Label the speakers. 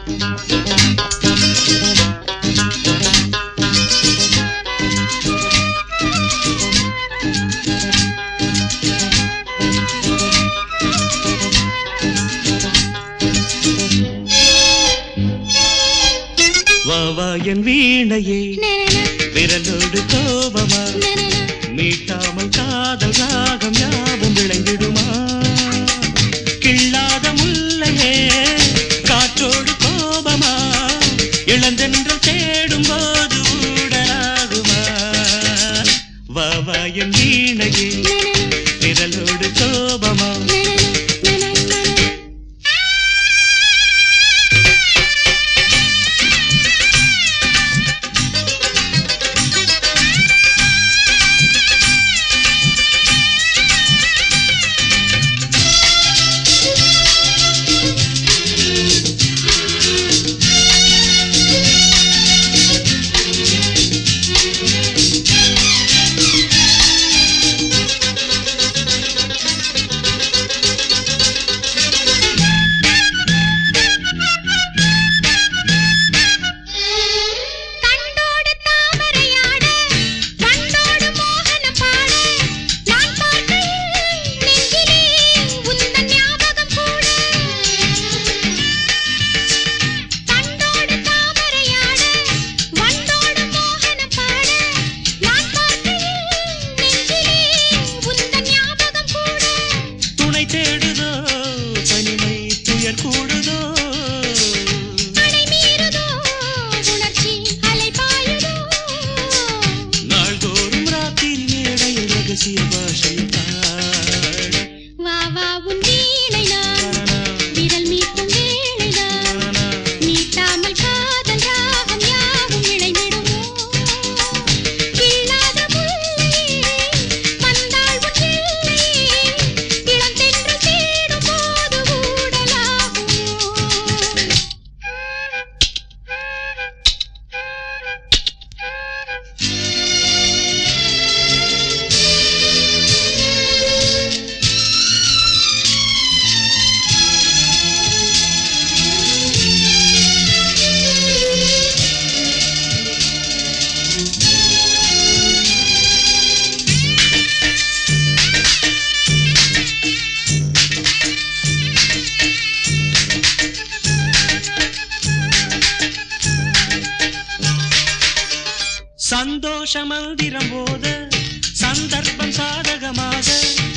Speaker 1: வா வா என் வீணையே விரலோடு கோபமா மீட்டாமல் காதல் ராகம் யாவும் விளைந்திடுமா கிள்ளாத முல்லையே காற்றோடு கோபமா இளந்தென்றல் தேடும் போது ஊடலாகுமா வா வா என் வீணையே விரலோடு கோபமா
Speaker 2: கண்டோடு தாமரையாட கண்டோடு மோகனம் பாட நான் பார்க்கையில் நெஞ்சிலே உந்தன் ஞாபகம் கூட கண்டோடு தாமரையாட வண்டோடு மோகனம் பாட நான் பார்க்கையில் நெஞ்சிலே உந்தன் ஞாபகம் கூட
Speaker 1: துணை தேடுதோ தனிமை துயர் கூடுதோ
Speaker 2: அணை மீறுதோ உணர்ச்சி அலை பாயுதோ
Speaker 1: நாள்தோறும் ராத்திரி மேடையில் ரகசிய பாஷையில் பாட
Speaker 2: வா வா உன் வீணை நான் விரல் மீட்டும் வேளை நான் நீட்டாமல் காதல் ராகம் யாவும் இழைந்திடுமோ கிள்ளாத முல்லையே வந்தாள் உன் எல்லையே இளந்தென்றல் தேடும் போது ஊடலாகும்
Speaker 1: சந்தோஷ மந்திரம் போத சந்தர்ப்பம் சாதகமாக